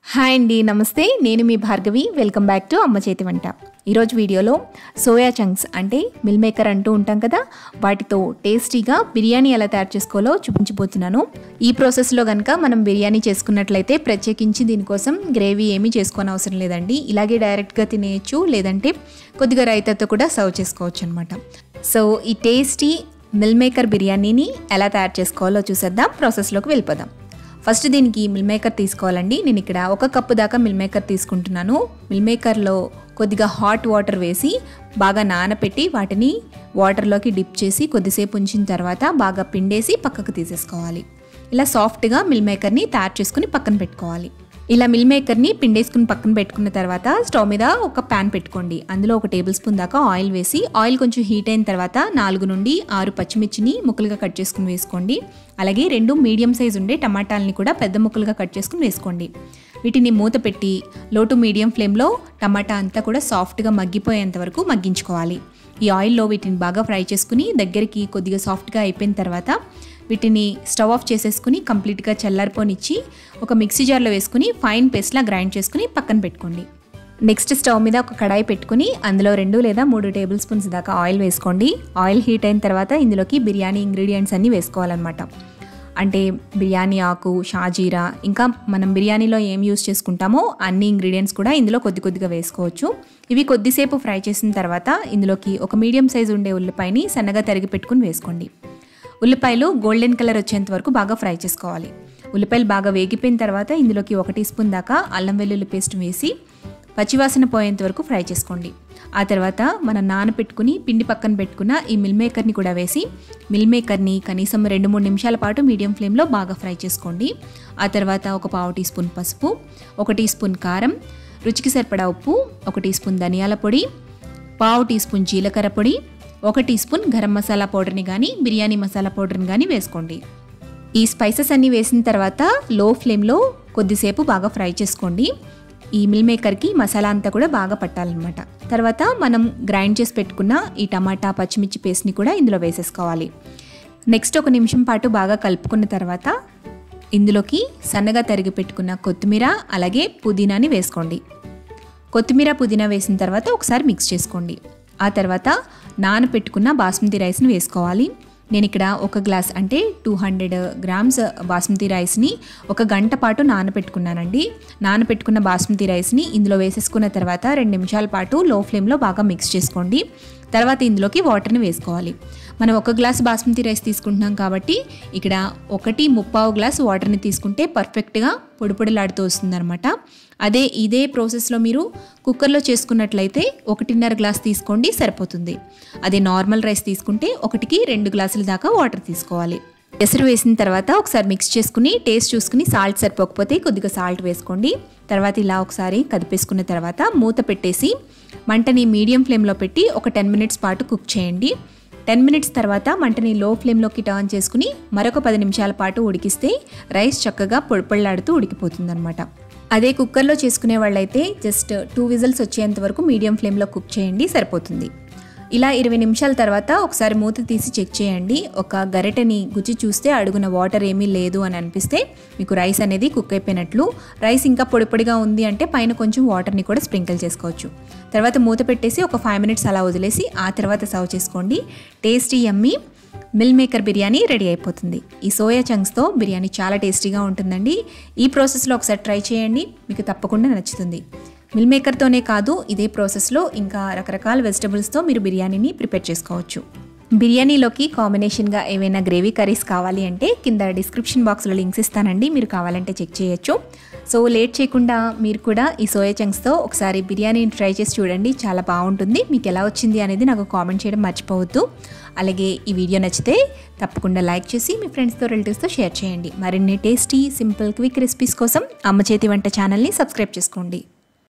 hi అండి నమస్తే నేను మీ Bhargavi welcome back to Amma Chethi Vanta ఈరోజు వీడియోలో సోయా చంక్స్ అంటే మిల్ మేకర్ అంటూ ఉంటాం కదా వాటితో టేస్టీగా బిర్యానీ ఎలా తయారు చేసుకోవాలో చూపించబోతున్నాను ఈ ప్రాసెస్లో కనుక మనం బిర్యానీ చేసుకున్నట్లయితే ప్రత్యేకించి దీనికోసం గ్రేవీ ఏమీ చేసుకోని అవసరం లేదండి ఇలాగే డైరెక్ట్గా తినేయచ్చు లేదంటే కొద్దిగా రైతాతో కూడా సర్వ్ చేసుకోవచ్చు అనమాట సో ఈ టేస్టీ మిల్ మేకర్ బిర్యానీని ఎలా తయారు చేసుకోవాలో చూసేద్దాం ప్రాసెస్లోకి వెళ్ళిపోదాం ఫస్ట్ దీనికి మిల్ మేకర్ తీసుకోవాలండి నేను ఇక్కడ ఒక కప్పు దాకా మిల్ మేకర్ తీసుకుంటున్నాను మిల్ మేకర్లో కొద్దిగా హాట్ వాటర్ వేసి బాగా నానపెట్టి వాటిని వాటర్లోకి డిప్ చేసి కొద్దిసేపు ఉంచిన తర్వాత బాగా పిండేసి పక్కకు తీసేసుకోవాలి ఇలా సాఫ్ట్గా మిల్ మేకర్ని తయారు చేసుకుని పక్కన పెట్టుకోవాలి ఇలా మిల్ మేకర్ని పిండేసుకుని పక్కన పెట్టుకున్న తర్వాత స్టవ్ మీద ఒక ప్యాన్ పెట్టుకోండి అందులో ఒక టేబుల్ స్పూన్ దాకా ఆయిల్ వేసి ఆయిల్ కొంచెం హీట్ అయిన తర్వాత నాలుగు నుండి ఆరు పచ్చిమిర్చిని ముక్కలుగా కట్ చేసుకుని వేసుకోండి అలాగే రెండు మీడియం సైజ్ ఉండే టమాటాలని కూడా పెద్ద ముక్కలుగా కట్ చేసుకుని వేసుకోండి వీటిని మూత పెట్టి లో టు మీడియం ఫ్లేమ్లో టమాటా అంతా కూడా సాఫ్ట్గా మగ్గిపోయేంత వరకు మగ్గించుకోవాలి ఈ ఆయిల్లో వీటిని బాగా ఫ్రై చేసుకుని దగ్గరికి కొద్దిగా సాఫ్ట్గా అయిపోయిన తర్వాత వీటిని స్టవ్ ఆఫ్ చేసేసుకుని కంప్లీట్గా చల్లారిపోనిచ్చి ఒక మిక్సీ జార్లో వేసుకుని ఫైన్ పేస్ట్లా గ్రైండ్ చేసుకుని పక్కన పెట్టుకోండి నెక్స్ట్ స్టవ్ మీద ఒక కడాయి పెట్టుకుని అందులో రెండు లేదా మూడు టేబుల్ స్పూన్స్ దాకా ఆయిల్ వేసుకోండి ఆయిల్ హీట్ అయిన తర్వాత ఇందులోకి బిర్యానీ ఇంగ్రీడియంట్స్ అన్నీ వేసుకోవాలన్నమాట అంటే బిర్యానీ ఆకు షాజీరా ఇంకా మనం బిర్యానీలో ఏం యూస్ చేసుకుంటామో అన్ని ఇంగ్రీడియంట్స్ కూడా ఇందులో కొద్ది కొద్దిగా వేసుకోవచ్చు ఇవి కొద్దిసేపు ఫ్రై చేసిన తర్వాత ఇందులోకి ఒక మీడియం సైజు ఉండే ఉల్లిపాయని సన్నగా తరిగి పెట్టుకుని వేసుకోండి ఉల్లిపాయలు గోల్డెన్ కలర్ వచ్చేంత వరకు బాగా ఫ్రై చేసుకోవాలి ఉల్లిపాయలు బాగా వేగిపోయిన తర్వాత ఇందులోకి ఒక టీ స్పూన్ దాకా అల్లం వెల్లుల్లి పేస్ట్ వేసి పచ్చివాసన పోయేంత వరకు ఫ్రై చేసుకోండి ఆ తర్వాత మనం నానపెట్టుకుని పిండి పక్కన పెట్టుకున్న ఈ మిల్ మేకర్ని కూడా వేసి మిల్ మేకర్ని కనీసం రెండు మూడు నిమిషాల పాటు మీడియం ఫ్లేమ్లో బాగా ఫ్రై చేసుకోండి ఆ తర్వాత ఒక పావు టీ స్పూన్ పసుపు ఒక టీ స్పూన్ కారం రుచికి సరిపడా ఉప్పు ఒక టీ స్పూన్ ధనియాల పొడి పావు టీ స్పూన్ జీలకర్ర పొడి ఒక టీ స్పూన్ గరం మసాలా పౌడర్ని కానీ బిర్యానీ మసాలా పౌడర్ని కానీ వేసుకోండి ఈ స్పైసెస్ అన్నీ వేసిన తర్వాత లో ఫ్లేమ్లో కొద్దిసేపు బాగా ఫ్రై చేసుకోండి ఈ మిల్ మేకర్కి మసాలా అంతా కూడా బాగా పట్టాలన్నమాట తర్వాత మనం గ్రైండ్ చేసి పెట్టుకున్న ఈ టమాటా పచ్చిమిర్చి పేస్ట్ని కూడా ఇందులో వేసేసుకోవాలి నెక్స్ట్ ఒక నిమిషం పాటు బాగా కలుపుకున్న తర్వాత ఇందులోకి సన్నగా తరిగి పెట్టుకున్న కొత్తిమీర అలాగే పుదీనాని వేసుకోండి కొత్తిమీర పుదీనా వేసిన తర్వాత ఒకసారి మిక్స్ చేసుకోండి ఆ తర్వాత నానపెట్టుకున్న బాస్మతి రైస్ని వేసుకోవాలి నేను ఇక్కడ ఒక గ్లాస్ అంటే టూ హండ్రెడ్ గ్రామ్స్ బాస్మతి రైస్ని ఒక గంట పాటు నానపెట్టుకున్నానండి నానపెట్టుకున్న బాస్మతి రైస్ని ఇందులో వేసేసుకున్న తర్వాత రెండు నిమిషాల పాటు లో ఫ్లేమ్లో బాగా మిక్స్ చేసుకోండి తర్వాత ఇందులోకి వాటర్ని వేసుకోవాలి మనం ఒక గ్లాస్ బాస్మతి రైస్ తీసుకుంటున్నాం కాబట్టి ఇక్కడ ఒకటి ముప్పావు గ్లాస్ వాటర్ని తీసుకుంటే పర్ఫెక్ట్గా పొడి పొడిలాడుతూ వస్తుందన్నమాట అదే ఇదే ప్రాసెస్లో మీరు కుక్కర్లో చేసుకున్నట్లయితే ఒకటిన్నర గ్లాస్ తీసుకోండి సరిపోతుంది అదే నార్మల్ రైస్ తీసుకుంటే ఒకటికి రెండు గ్లాసుల దాకా వాటర్ తీసుకోవాలి ఎసరు వేసిన తర్వాత ఒకసారి మిక్స్ చేసుకుని టేస్ట్ చూసుకుని సాల్ట్ సరిపోకపోతే కొద్దిగా సాల్ట్ వేసుకోండి తర్వాత ఇలా ఒకసారి కదిపేసుకున్న తర్వాత మూత పెట్టేసి మంటని మీడియం ఫ్లేమ్లో పెట్టి ఒక టెన్ మినిట్స్ పాటు కుక్ చేయండి టెన్ మినిట్స్ తర్వాత మంటని లో ఫ్లేమ్లోకి టర్న్ చేసుకుని మరొక పది నిమిషాల పాటు ఉడికిస్తే రైస్ చక్కగా పొడిపొళ్ళాడుతూ ఉడికిపోతుందన్నమాట అదే కుక్కర్లో చేసుకునే వాళ్ళైతే జస్ట్ టూ విజిల్స్ వచ్చేంత వరకు మీడియం ఫ్లేమ్లో కుక్ చేయండి సరిపోతుంది ఇలా ఇరవై నిమిషాల తర్వాత ఒకసారి మూత తీసి చెక్ చేయండి ఒక గరిటెని గుచ్చి చూస్తే అడుగున వాటర్ ఏమీ లేదు అని అనిపిస్తే మీకు రైస్ అనేది కుక్ అయిపోయినట్లు రైస్ ఇంకా పొడి పొడిగా ఉంది అంటే పైన కొంచెం వాటర్ని కూడా స్ప్రింకిల్ చేసుకోవచ్చు తర్వాత మూత పెట్టేసి ఒక ఫైవ్ మినిట్స్ అలా వదిలేసి ఆ తర్వాత సర్వ్ చేసుకోండి tasty yummy meal maker biryani ready అయిపోతుంది ఈ సోయా చంక్స్తో బిర్యానీ చాలా టేస్టీగా ఉంటుందండి ఈ ప్రాసెస్లో ఒకసారి ట్రై చేయండి మీకు తప్పకుండా నచ్చుతుంది మిల్ మేకర్తోనే కాదు ఇదే ప్రాసెస్లో ఇంకా రకరకాల వెజిటబుల్స్తో మీరు బిర్యానీని ప్రిపేర్ చేసుకోవచ్చు బిర్యానీలోకి కాంబినేషన్గా ఏవైనా గ్రేవీ కర్రీస్ కావాలి అంటే కింద డిస్క్రిప్షన్ బాక్స్లో లింక్స్ ఇస్తానండి మీరు కావాలంటే చెక్ చేయొచ్చు సో లేట్ చేయకుండా మీరు కూడా ఈ సోయా చంక్స్తో ఒకసారి బిర్యానీని ట్రై చేసి చూడండి చాలా బాగుంటుంది మీకు ఎలా వచ్చింది అనేది నాకు కామెంట్ చేయడం మర్చిపోవద్దు అలాగే ఈ వీడియో నచ్చితే తప్పకుండా లైక్ చేసి మీ ఫ్రెండ్స్తో రిలేటివ్స్తో షేర్ చేయండి మరిన్ని టేస్టీ సింపుల్ క్విక్ రెసిపీస్ కోసం అమ్మ చేతి వంట ఛానల్ని సబ్స్క్రైబ్ చేసుకోండి